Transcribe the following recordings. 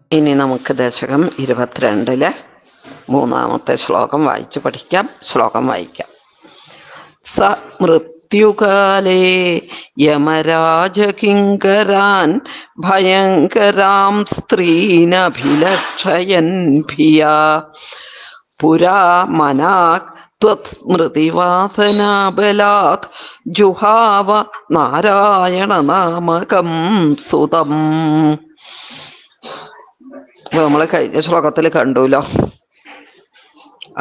ഇനി നമുക്ക് ദശകം ഇരുപത്തിരണ്ടിലെ മൂന്നാമത്തെ ശ്ലോകം വായിച്ച് പഠിക്കാം ശ്ലോകം വായിക്കാം സ മൃത്യുകാലേ യമരാജകിങ്കരാൻ ഭയങ്കരാം സ്ത്രീനഭിലക്ഷയൻ ഭിയാ പുരാ മനാക് ത്വത്സ്മൃതിവാസനാബലാത് ജുഹാവ നാരായണനാമകം സുതം നമ്മൾ കഴിഞ്ഞ ശ്ലോകത്തിൽ കണ്ടുല്ലോ ആ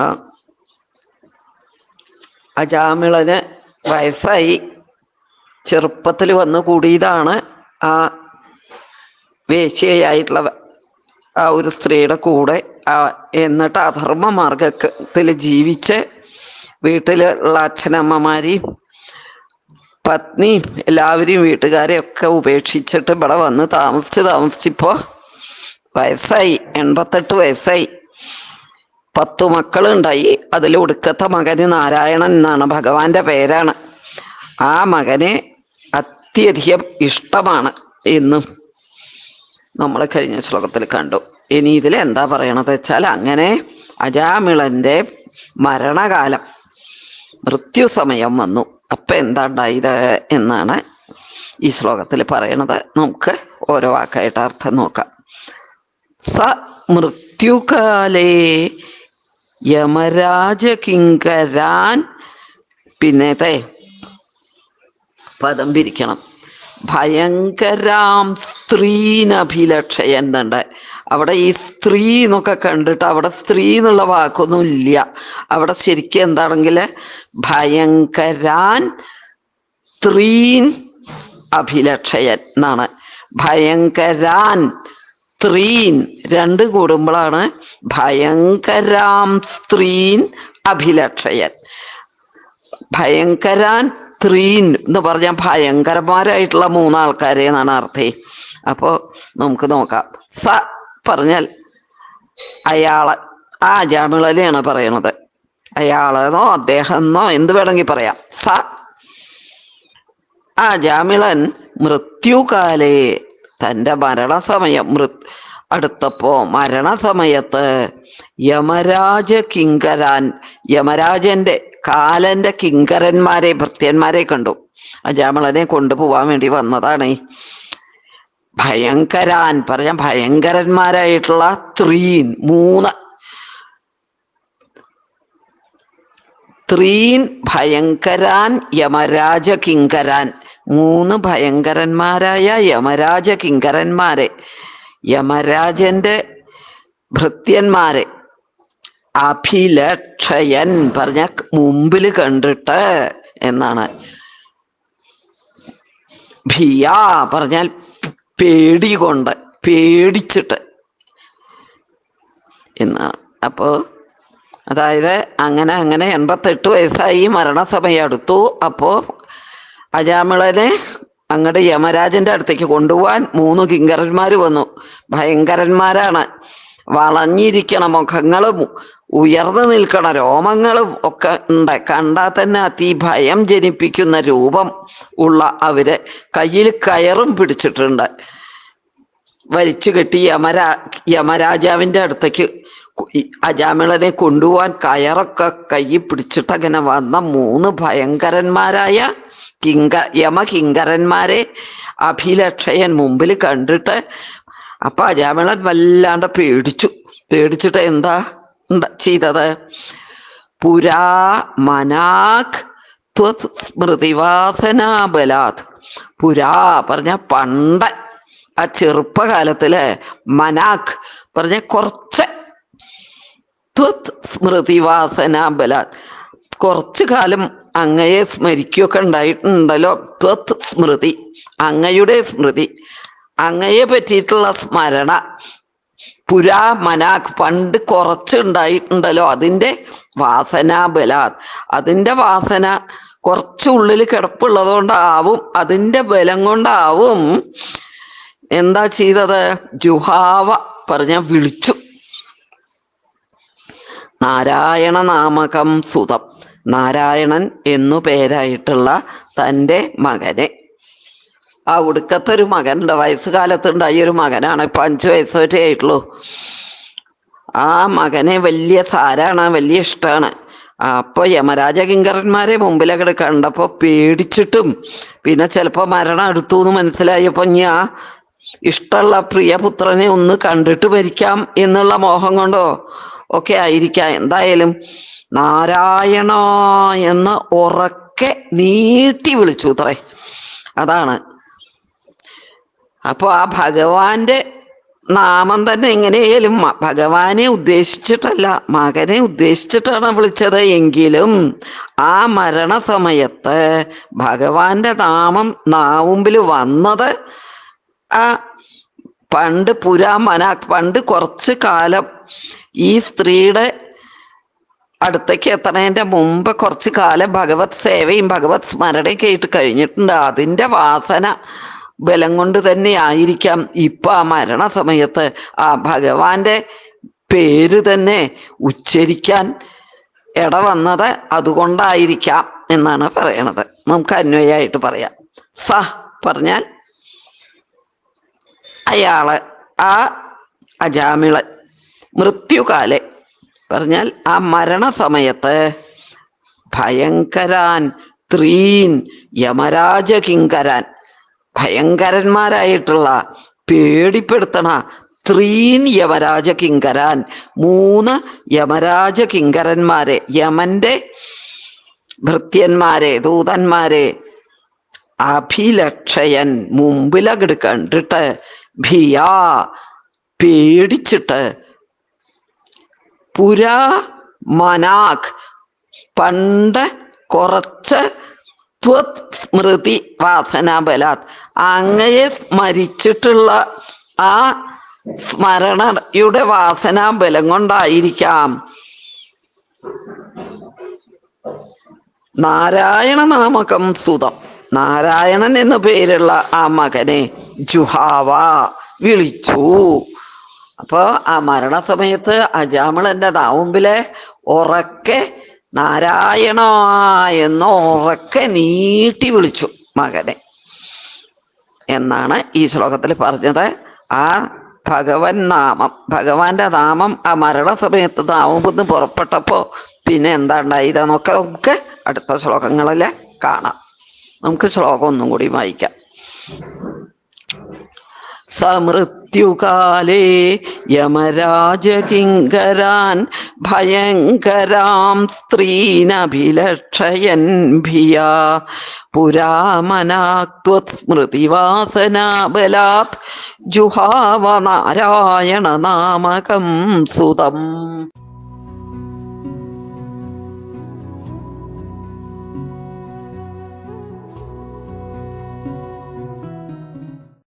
അജാമിളന് വയസ്സായി ചെറുപ്പത്തിൽ വന്നു കൂടിയതാണ് ആ വേശ്യയായിട്ടുള്ള ആ ഒരു സ്ത്രീയുടെ കൂടെ ആ എന്നിട്ട് അധർമ്മ മാർഗത്തിൽ ജീവിച്ച് വീട്ടിലുള്ള അച്ഛനമ്മമാരെയും പത്നിയും എല്ലാവരെയും വീട്ടുകാരെയും ഒക്കെ ഉപേക്ഷിച്ചിട്ട് ഇവിടെ വന്ന് താമസിച്ച് താമസിച്ചിപ്പോ വയസ്സായി എൺപത്തെട്ട് വയസ്സായി പത്തു മക്കളുണ്ടായി അതിൽ ഒടുക്കത്തെ മകന് നാരായണൻ എന്നാണ് ഭഗവാന്റെ പേരാണ് ആ മകനെ അത്യധികം ഇഷ്ടമാണ് എന്നും നമ്മൾ കഴിഞ്ഞ ശ്ലോകത്തിൽ കണ്ടു ഇനി ഇതിൽ എന്താ പറയണത് വെച്ചാൽ അങ്ങനെ അജാമിളന്റെ മരണകാലം മൃത്യുസമയം വന്നു അപ്പൊ എന്താ ഉണ്ടായത് എന്നാണ് ഈ ശ്ലോകത്തിൽ പറയണത് നമുക്ക് ഓരോ വാക്കായിട്ട് അർത്ഥം നോക്കാം സ മൃത്യുകാലേ യമരാജകിങ്കരാൻ പിന്നത്തെ പദം പിരിക്കണം ഭയങ്കരാം സ്ത്രീനഭിലക്ഷയ എന്നുണ്ട് അവിടെ ഈ സ്ത്രീ എന്നൊക്കെ കണ്ടിട്ട് അവിടെ സ്ത്രീ എന്നുള്ള വാക്കൊന്നും ഇല്ല അവിടെ ശരിക്കും എന്താണെങ്കിൽ ഭയങ്കരാൻ സ്ത്രീൻ അഭിലക്ഷയൻ എന്നാണ് ഭയങ്കരാൻ സ്ത്രീൻ രണ്ട് കൂടുമ്പോഴാണ് ഭയങ്കരാം സ്ത്രീൻ അഭിലക്ഷയൻ ഭയങ്കരാൻ സ്ത്രീൻ എന്ന് പറഞ്ഞാൽ ഭയങ്കരന്മാരായിട്ടുള്ള മൂന്നാൾക്കാരെ എന്നാണ് അർത്ഥം അപ്പോൾ നമുക്ക് നോക്കാം സ പറഞ്ഞാൽ അയാള് ആ ജാമിളനെയാണ് പറയണത് അയാളെന്നോ അദ്ദേഹം എന്നോ എന്ത് വേണമെങ്കിൽ പറയാം സ ആ ജാമിളൻ മൃത്യുകാലേ തൻ്റെ മരണസമയം മൃ അടുത്തപ്പോ മരണസമയത്ത് യമരാജ കിങ്കരാൻ യമരാജന്റെ കാലന്റെ കിങ്കരന്മാരെ ഭൃത്യന്മാരെ കണ്ടു അജാമളനെ കൊണ്ടുപോവാൻ വേണ്ടി വന്നതാണ് ഭയങ്കരാൻ പറഞ്ഞ ഭയങ്കരന്മാരായിട്ടുള്ള ത്രീൻ മൂന്ന് ത്രീൻ ഭയങ്കരാൻ യമരാജ കിങ്കരാൻ മൂന്ന് ഭയങ്കരന്മാരായ യമരാജ കിങ്കരന്മാരെ യമരാജന്റെ ഭൃത്യന്മാരെ അഭിലക്ഷയൻ പറഞ്ഞ മുമ്പിൽ കണ്ടിട്ട് എന്നാണ് ഭിയാ പറഞ്ഞാൽ പേടി കൊണ്ട് പേടിച്ചിട്ട് എന്നാണ് അപ്പോ അതായത് അങ്ങനെ അങ്ങനെ എൺപത്തെട്ട് വയസ്സായി മരണസമയം അടുത്തു അപ്പോ അജാമിളനെ അങ്ങടെ യമരാജന്റെ അടുത്തേക്ക് കൊണ്ടുപോവാൻ മൂന്ന് കിങ്കരന്മാര് വന്നു ഭയങ്കരന്മാരാണ് വളഞ്ഞിരിക്കണ മുഖങ്ങളും ഉയർന്നു നിൽക്കണ രോമങ്ങളും ഒക്കെ ഉണ്ട് കണ്ടാൽ തന്നെ അതിഭയം ജനിപ്പിക്കുന്ന രൂപം ഉള്ള അവര് കയ്യിൽ കയറും പിടിച്ചിട്ടുണ്ട് വലിച്ചു കെട്ടി യമരാ യമരാജാവിന്റെ അടുത്തേക്ക് അജാമിളനെ കൊണ്ടുപോവാൻ കയറൊക്കെ കയ്യിൽ പിടിച്ചിട്ട് അങ്ങനെ വന്ന മൂന്ന് ഭയങ്കരന്മാരായ കിങ്ക യമകിങ്കരന്മാരെ അഭിലക്ഷയൻ മുമ്പിൽ കണ്ടിട്ട് അപ്പൊ അജാമിളൻ വല്ലാണ്ട് പേടിച്ചു പേടിച്ചിട്ട് എന്താ ചെയ്തത് പുരാ മനാഖ് സ്മൃതിവാസനാബലാത് പുരാ പറഞ്ഞ പണ്ട് ആ ചെറുപ്പകാലത്തില് മനാഖ് പറഞ്ഞ കുറച്ച് ത്വത് സ്മൃതിവാസനാബലാത് കുറച്ചു കാലം അങ്ങയെ സ്മരിക്കുകയൊക്കെ ഉണ്ടായിട്ടുണ്ടല്ലോ ത്വത് സ്മൃതി അങ്ങയുടെ സ്മൃതി അങ്ങയെ പറ്റിയിട്ടുള്ള സ്മരണ പുരാ മനാഖ് പണ്ട് കുറച്ചുണ്ടായിട്ടുണ്ടല്ലോ അതിൻ്റെ വാസനാബലാത് അതിൻ്റെ വാസന കുറച്ചുള്ളിൽ കിടപ്പുള്ളതുകൊണ്ടാവും അതിൻ്റെ ബലം കൊണ്ടാവും എന്താ ചെയ്തത് ജുഹാവ പറഞ്ഞ വിളിച്ചു നാരായണ നാമകം സുതം നാരായണൻ എന്നു പേരായിട്ടുള്ള തൻ്റെ മകനെ ആ ഒടുക്കത്തെ ഒരു മകനുണ്ട് വയസ്സുകാലത്ത് ഉണ്ടായ ഒരു മകനാണ് ഇപ്പൊ അഞ്ചു വയസ്സ് വരെ ആയിട്ടുള്ളൂ ആ മകനെ വലിയ സാരാണ് വലിയ ഇഷ്ടമാണ് അപ്പൊ യമരാജ കിങ്കരന്മാരെ മുമ്പിലൊക്കെ കണ്ടപ്പോ പേടിച്ചിട്ടും പിന്നെ ചിലപ്പോ മരണം അടുത്തു എന്ന് മനസ്സിലായപ്പോ ഞാൻ ഇഷ്ടമുള്ള പ്രിയപുത്രനെ ഒന്ന് കണ്ടിട്ട് മരിക്കാം എന്നുള്ള മോഹം കൊണ്ടോ ഒക്കെ ആയിരിക്കാം എന്തായാലും നാരായണ എന്ന് ഉറക്കെ നീട്ടി വിളിച്ചു അത്രേ അതാണ് അപ്പൊ ആ ഭഗവാന്റെ നാമം തന്നെ എങ്ങനെയായാലും മ- ഭഗവാനെ ഉദ്ദേശിച്ചിട്ടല്ല മകനെ ഉദ്ദേശിച്ചിട്ടാണ് വിളിച്ചത് എങ്കിലും ആ മരണസമയത്ത് ഭഗവാന്റെ നാമം നാവുമ്പിൽ വന്നത് ആ പണ്ട് പുരാമന പണ്ട് കുറച്ച് കാലം ഈ സ്ത്രീയുടെ അടുത്തേക്ക് എത്തണതിന്റെ മുമ്പ് കുറച്ച് കാലം ഭഗവത് സേവയും ഭഗവത് സ്മരണയൊക്കെ ആയിട്ട് കഴിഞ്ഞിട്ടുണ്ട് അതിന്റെ വാസന ബലം കൊണ്ട് തന്നെ ആയിരിക്കാം ഇപ്പൊ ആ മരണസമയത്ത് ആ ഭഗവാന്റെ പേര് തന്നെ ഉച്ചരിക്കാൻ ഇടവന്നത് അതുകൊണ്ടായിരിക്കാം എന്നാണ് പറയണത് നമുക്ക് അന്വയമായിട്ട് പറയാം സ പറഞ്ഞാൽ അയാള് ആ അജാമിളൻ മൃത്യുകാലെ പറഞ്ഞാൽ ആ മരണസമയത്ത് ഭയങ്കരാൻ ത്രീൻ യമരാജ കിങ്കരാൻ ഭയങ്കരന്മാരായിട്ടുള്ള പേടിപ്പെടുത്തണ ത്രീൻ യമരാജ കിങ്കരാൻ മൂന്ന് യമരാജ കിങ്കരന്മാരെ യമന്റെ ഭൃത്യന്മാരെ ദൂതന്മാരെ അഭിലക്ഷയൻ മുമ്പിലങ്ങട് കണ്ടിട്ട് ഭിയാ പേടിച്ചിട്ട് പുരാ മനാഖ് പണ്ട് കുറച്ച് ത്വത് സ്മൃതി വാസനാബലാത് അങ്ങയെ സ്മരിച്ചിട്ടുള്ള ആ സ്മരണയുടെ വാസനാബലം കൊണ്ടായിരിക്കാം നാരായണ നാമകം സുതം നാരായണൻ എന്ന പേരുള്ള ആ മകനെ ജുഹാവ വിളിച്ചു അപ്പൊ ആ മരണസമയത്ത് അജാമിളന്റെ നാവുമ്പിലെ ഉറക്കെ നാരായണ എന്ന് ഉറക്കെ നീട്ടി വിളിച്ചു മകനെ എന്നാണ് ഈ ശ്ലോകത്തിൽ പറഞ്ഞത് ആ ഭഗവൻ നാമം ഭഗവാന്റെ നാമം ആ മരണസമയത്ത് നാവുമ്പെന്ന് പുറപ്പെട്ടപ്പോ പിന്നെ എന്താ ഉണ്ടായത് നമുക്ക് നമുക്ക് അടുത്ത ശ്ലോകങ്ങളിൽ കാണാം നമുക്ക് ശ്ലോകം ഒന്നും കൂടി വായിക്കാം സമൃത്യുകാലേ യമരാജകിങ്കരാൻ ഭയങ്കരാം സ്ത്രീനഭിലക്ഷയൻ ഭിയാ പുരാമനാക്വസ്മൃതിവാസനാബലാത് ജുഹാവ നാരായണ നാമകം സുതം